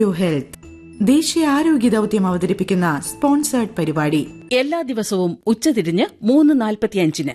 U health ദേശീയ ആരോഗ്യ ദൗത്യം അവതരിപ്പിക്കുന്ന സ്പോൺസേർഡ് പരിപാടി എല്ലാ ദിവസവും ഉച്ചതിരിഞ്ഞ് മൂന്ന് നാൽപ്പത്തിയഞ്ചിന്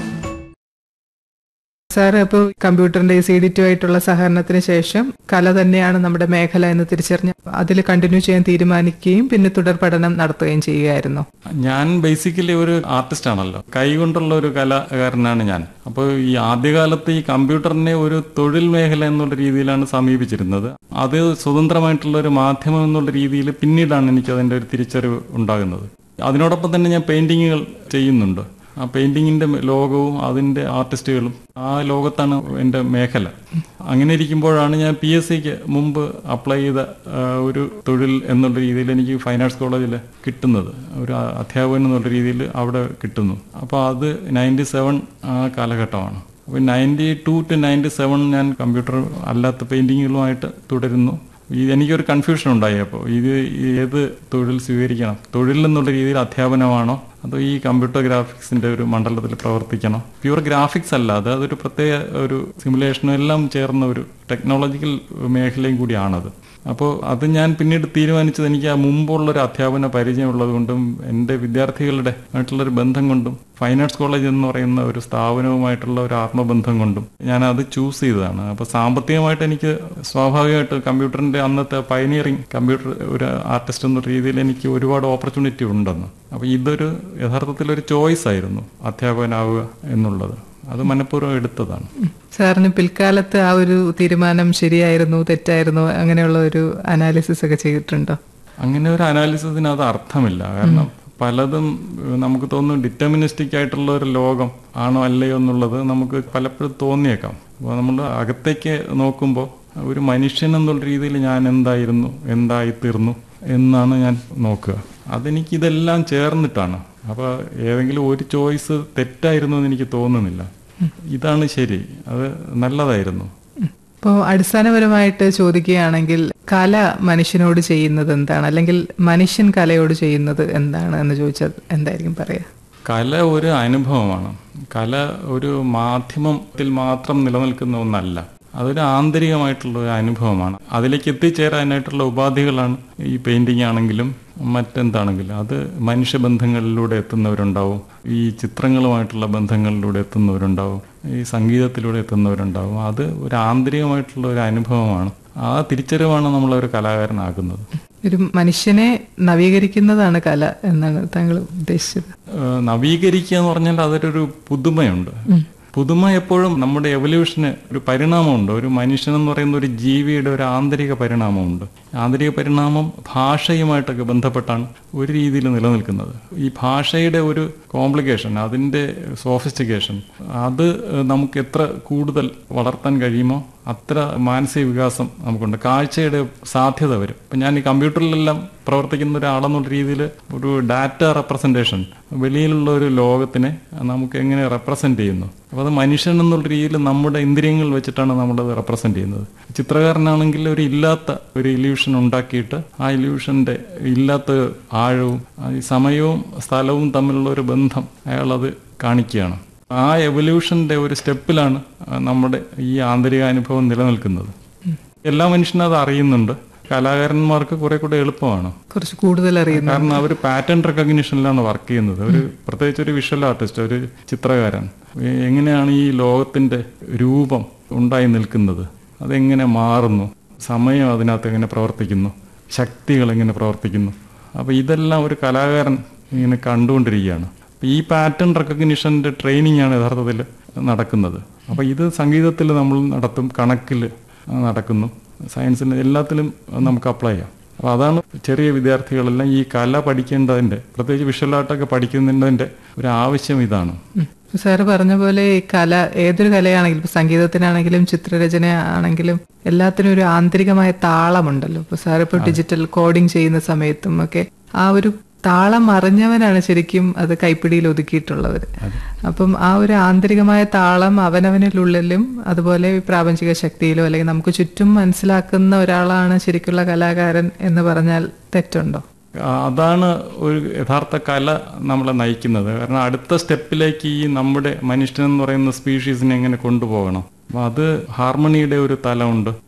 സാർ ഇപ്പോൾ കമ്പ്യൂട്ടറിന്റെ സി ഡി ടു ആയിട്ടുള്ള സഹകരണത്തിന് ശേഷം കല തന്നെയാണ് നമ്മുടെ മേഖല എന്ന് തിരിച്ചറിഞ്ഞ് അതിൽ കണ്ടിന്യൂ ചെയ്യാൻ തീരുമാനിക്കുകയും പിന്നെ തുടർ പഠനം നടത്തുകയും ചെയ്യുകയായിരുന്നു ഞാൻ ബേസിക്കലി ഒരു ആർട്ടിസ്റ്റ് ആണല്ലോ കൈകൊണ്ടുള്ള ഒരു കലാകാരനാണ് ഞാൻ അപ്പോൾ ഈ ആദ്യകാലത്ത് ഈ കമ്പ്യൂട്ടറിനെ ഒരു തൊഴിൽ മേഖല എന്നുള്ള രീതിയിലാണ് സമീപിച്ചിരുന്നത് അത് സ്വതന്ത്രമായിട്ടുള്ള ഒരു മാധ്യമം എന്നുള്ള രീതിയിൽ പിന്നീടാണ് എനിക്ക് അതിന്റെ ഒരു തിരിച്ചറിവ് ഉണ്ടാകുന്നത് അതിനോടൊപ്പം തന്നെ ഞാൻ പെയിന്റിങ്ങുകൾ ചെയ്യുന്നുണ്ട് ആ പെയിന്റിങ്ങിന്റെ ലോകവും അതിന്റെ ആർട്ടിസ്റ്റുകളും ആ ലോകത്താണ് എൻ്റെ മേഖല അങ്ങനെ ഇരിക്കുമ്പോഴാണ് ഞാൻ പി എസ് സിക്ക് മുമ്പ് അപ്ലൈ ചെയ്ത ആ, ഒരു തൊഴിൽ എന്നുള്ള രീതിയിൽ എനിക്ക് ഫൈൻ ആർട്സ് കോളേജിൽ കിട്ടുന്നത് ഒരു അധ്യാപകൻ എന്നുള്ള രീതിയിൽ അവിടെ കിട്ടുന്നു അപ്പോൾ അത് നയൻറ്റി സെവൻ ആ കാലഘട്ടമാണ് അപ്പോൾ ninety two to ninety seven ഞാൻ കമ്പ്യൂട്ടർ അല്ലാത്ത പെയിന്റിങ്ങുകളുമായിട്ട് തുടരുന്നു ഇത് എനിക്കൊരു കൺഫ്യൂഷൻ ഉണ്ടായി അപ്പോൾ ഇത് ഏത് തൊഴിൽ സ്വീകരിക്കണം തൊഴിൽ എന്നുള്ള രീതിയിൽ അധ്യാപനമാണോ അതോ ഈ കമ്പ്യൂട്ടർ ഗ്രാഫിക്സിന്റെ ഒരു മണ്ഡലത്തിൽ പ്രവർത്തിക്കണോ പ്യൂർ ഗ്രാഫിക്സ് അല്ല അത് അതൊരു പ്രത്യേക ഒരു സിമുലേഷനും എല്ലാം ചേർന്ന ഒരു ടെക്നോളജിക്കൽ മേഖലയും കൂടിയാണത് അപ്പോൾ അത് ഞാൻ പിന്നീട് തീരുമാനിച്ചത് എനിക്ക് ആ മുമ്പുള്ള ഒരു അധ്യാപന പരിചയമുള്ളത് കൊണ്ടും എൻ്റെ വിദ്യാർത്ഥികളുടെ ആയിട്ടുള്ളൊരു ബന്ധം കൊണ്ടും ഫൈൻ ആർട്സ് കോളേജ് എന്ന് പറയുന്ന ഒരു സ്ഥാപനവുമായിട്ടുള്ള ഒരു ആത്മബന്ധം കൊണ്ടും ഞാൻ അത് ചൂസ് ചെയ്തതാണ് അപ്പോൾ സാമ്പത്തികമായിട്ട് എനിക്ക് സ്വാഭാവികമായിട്ട് കമ്പ്യൂട്ടറിന്റെ അന്നത്തെ പയനിയറിങ് കമ്പ്യൂട്ടർ ഒരു ആർട്ടിസ്റ്റ് എന്ന രീതിയിൽ എനിക്ക് ഒരുപാട് ഓപ്പർച്യൂണിറ്റി ഉണ്ടെന്ന് അപ്പോൾ ഇതൊരു യഥാർത്ഥത്തിൽ ഒരു ചോയ്സ് ആയിരുന്നു അധ്യാപകനാവുക എന്നുള്ളത് അത് മനഃപൂർവ്വം എടുത്തതാണ് സാറിന് പിൽക്കാലത്ത് ആ ഒരു തീരുമാനം ശരിയായിരുന്നു തെറ്റായിരുന്നു അങ്ങനെയുള്ള ഒരു അനാലിസിസ് ഒക്കെ ചെയ്തിട്ടുണ്ടോ അങ്ങനെ ഒരു അനാലിസിസിന് അത് അർത്ഥമില്ല കാരണം പലതും ഏഹ്, നമുക്ക് തോന്നുന്നു ഡിറ്റർമിനിസ്റ്റിക് ആയിട്ടുള്ള ഒരു ലോകം ആണോ അല്ലയോ എന്നുള്ളത് നമുക്ക് പലപ്പോഴും തോന്നിയേക്കാം അപ്പോൾ നമ്മൾ അകത്തേക്ക് നോക്കുമ്പോൾ ഒരു മനുഷ്യൻ എന്നുള്ള രീതിയിൽ ഞാൻ എന്തായിരുന്നു എന്തായിത്തീർന്നു എന്നാണ് ഞാൻ നോക്കുക അതെനിക്ക് ഇതെല്ലാം ചേർന്നിട്ടാണ് അപ്പോൾ ഏതെങ്കിലും ഒരു ചോയ്സ് തെറ്റായിരുന്നു എന്ന് എനിക്ക് തോന്നുന്നില്ല ഇതാണ് ശരി അത് നല്ലതായിരുന്നു ഇപ്പോൾ അടിസ്ഥാനപരമായിട്ട് ചോദിക്കുകയാണെങ്കിൽ കല മനുഷ്യനോട് ചെയ്യുന്നത് എന്താണ് അല്ലെങ്കിൽ മനുഷ്യൻ കലയോട് ചെയ്യുന്നത് എന്താണ് എന്ന് ചോദിച്ചാൽ എന്തായിരിക്കും പറയാ കല ഒരു അനുഭവമാണ് കല ഒരു മാധ്യമത്തിൽ മാത്രം നിലനിൽക്കുന്ന ഒന്നല്ല അതൊരു ആന്തരികമായിട്ടുള്ള ഒരു അനുഭവമാണ് അതിലേക്ക് എത്തിച്ചേരാനായിട്ടുള്ള ഉപാധികളാണ് ഈ പെയിന്റിംഗ് ആണെങ്കിലും മറ്റെന്താണെങ്കിലും അത് മനുഷ്യബന്ധങ്ങളിലൂടെ എത്തുന്നവരുണ്ടാവും ഈ ചിത്രങ്ങളുമായിട്ടുള്ള ബന്ധങ്ങളിലൂടെ എത്തുന്നവരുണ്ടാവും ഈ സംഗീതത്തിലൂടെ എത്തുന്നവരുണ്ടാവും അത് ഒരു ആന്തരികമായിട്ടുള്ള ഒരു അനുഭവമാണ് ആ തിരിച്ചറിവാണ് നമ്മളൊരു കലാകാരനാകുന്നത് ഒരു മനുഷ്യനെ നവീകരിക്കുന്നതാണ് കല എന്നാണ് താങ്കൾ ഉദ്ദേശിച്ചത് ഏഹ് നവീകരിക്കുക എന്ന് പറഞ്ഞാൽ അതൊരു പുതുമയുണ്ട് പുതുമ എപ്പോഴും നമ്മുടെ എവല്യൂഷന് ഒരു പരിണാമമുണ്ട് ഒരു മനുഷ്യൻ എന്ന് പറയുന്ന ഒരു ജീവിയുടെ ഒരു ആന്തരിക പരിണാമമുണ്ട് ആന്തരിക പരിണാമം ഭാഷയുമായിട്ടൊക്കെ ബന്ധപ്പെട്ടാണ് ഒരു രീതിയിൽ നിലനിൽക്കുന്നത് ഈ ഭാഷയുടെ ഒരു കോംപ്ലിക്കേഷൻ അതിൻ്റെ സോഫിസ്റ്റിക്കേഷൻ അത് ഏഹ് നമുക്ക് എത്ര കൂടുതൽ വളർത്താൻ കഴിയുമോ അത്ര മാനസിക വികാസം നമുക്കുണ്ട് കാഴ്ചയുടെ സാധ്യത വരും ഇപ്പം ഞാൻ ഈ കമ്പ്യൂട്ടറിലെല്ലാം പ്രവർത്തിക്കുന്ന ഒരാളെന്നുള്ള രീതിയിൽ ഒരു ഡാറ്റ റെപ്രസെൻറ്റേഷൻ വെളിയിലുള്ള ഒരു ലോകത്തിനെ നമുക്ക് എങ്ങനെ റെപ്രസെന്റ് ചെയ്യുന്നു അപ്പോൾ അത് മനുഷ്യൻ എന്നുള്ള രീതിയിൽ നമ്മുടെ ഇന്ദ്രിയങ്ങൾ വെച്ചിട്ടാണ് നമ്മളത് റെപ്രസെന്റ് ചെയ്യുന്നത് ചിത്രകാരനാണെങ്കിൽ ഒരു ഇല്ലാത്ത ഒരു ഇല്യൂഷൻ ഉണ്ടാക്കിയിട്ട് ആ ഇല്യൂഷന്റെ ഇല്ലാത്ത ആഴവും ആ ഈ സമയവും സ്ഥലവും തമ്മിലുള്ള ഒരു ബന്ധം അയാൾ അത് കാണിക്കുകയാണ് ആ എവല്യൂഷന്റെ ഒരു സ്റ്റെപ്പിലാണ് ആ, നമ്മുടെ ഈ ആന്തരിക അനുഭവം നിലനിൽക്കുന്നത് എല്ലാ മനുഷ്യനും അത് അറിയുന്നുണ്ട് കലാകാരന്മാർക്ക് കുറെ കൂടെ എളുപ്പമാണ് കുറച്ച് കൂടുതൽ അറിയുന്നു കാരണം അവർ പാറ്റേൺ റെക്കഗ്നിഷനിലാണ് വർക്ക് ചെയ്യുന്നത് ഒരു പ്രത്യേകിച്ച് ഒരു വിഷ്വൽ ആർട്ടിസ്റ്റ് ഒരു ചിത്രകാരൻ എ- എങ്ങനെയാണ് ഈ ലോകത്തിന്റെ രൂപം ഉണ്ടായി നിൽക്കുന്നത് അതെങ്ങനെ മാറുന്നു സമയം അതിനകത്ത് എങ്ങനെ പ്രവർത്തിക്കുന്നു ശക്തികൾ എങ്ങനെ പ്രവർത്തിക്കുന്നു അപ്പൊ ഇതെല്ലാം ഒരു കലാകാരൻ ഇങ്ങനെ കണ്ടുകൊണ്ടിരിക്കുകയാണ് അപ്പൊ ഈ പാറ്റേൺ റെക്കഗ്നിഷന്റെ ട്രെയിനിങ് ആണ് യഥാർത്ഥത്തിൽ നടക്കുന്നത് അപ്പൊ ഇത് സംഗീതത്തിൽ നമ്മൾ നടത്തും കണക്കിൽ നടക്കുന്നു സയൻസിന് എല്ലാത്തിലും നമുക്ക് അപ്ലൈ ചെയ്യാം അപ്പോൾ അതാണ് ചെറിയ വിദ്യാർത്ഥികളെല്ലാം ഈ കല പഠിക്കേണ്ടതിന്റെ പ്രത്യേകിച്ച് വിഷ്വൽ ആർട്ടൊക്കെ പഠിക്കുന്നതിന്റെ ഒരു ആവശ്യം ഇതാണ് സാറ് പറഞ്ഞ പോലെ ഈ കല ഏതൊരു കലയാണെങ്കിലും ഇപ്പൊ സംഗീതത്തിനാണെങ്കിലും ചിത്രരചന ആണെങ്കിലും എല്ലാത്തിനും ഒരു ആന്തരികമായ താളമുണ്ടല്ലോ ഇപ്പൊ സാർ ഇപ്പൊ ഡിജിറ്റൽ കോഡിംഗ് ചെയ്യുന്ന സമയത്തും ഒക്കെ ആ ഒരു താളം അറിഞ്ഞവനാണ് ശരിക്കും അത് കൈപ്പിടിയിൽ ഒതുക്കിയിട്ടുള്ളവർ അപ്പം ആ ഒരു ആന്തരികമായ താളം അവനവനിലുള്ളിലും അതുപോലെ പ്രാപഞ്ചിക ശക്തിയിലോ അല്ലെങ്കിൽ നമുക്ക് ചുറ്റും മനസ്സിലാക്കുന്ന ഒരാളാണ് ശരിക്കുള്ള കലാകാരൻ എന്ന് പറഞ്ഞാൽ തെറ്റുണ്ടോ ആ, അതാണ് ഒരു യഥാർത്ഥ കല നമ്മളെ നയിക്കുന്നത് കാരണം അടുത്ത സ്റ്റെപ്പിലേക്ക് ഈ നമ്മുടെ മനുഷ്യൻ എന്ന് പറയുന്ന സ്പീഷീസിനെ എങ്ങനെ കൊണ്ടുപോകണം അപ്പൊ അത് ഹാർമണിയുടെ ഒരു തലമുണ്ട്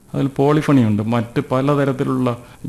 അതിൽ പോളിഫണി ഉണ്ട് മറ്റ് പലതരത്തിലുള്ള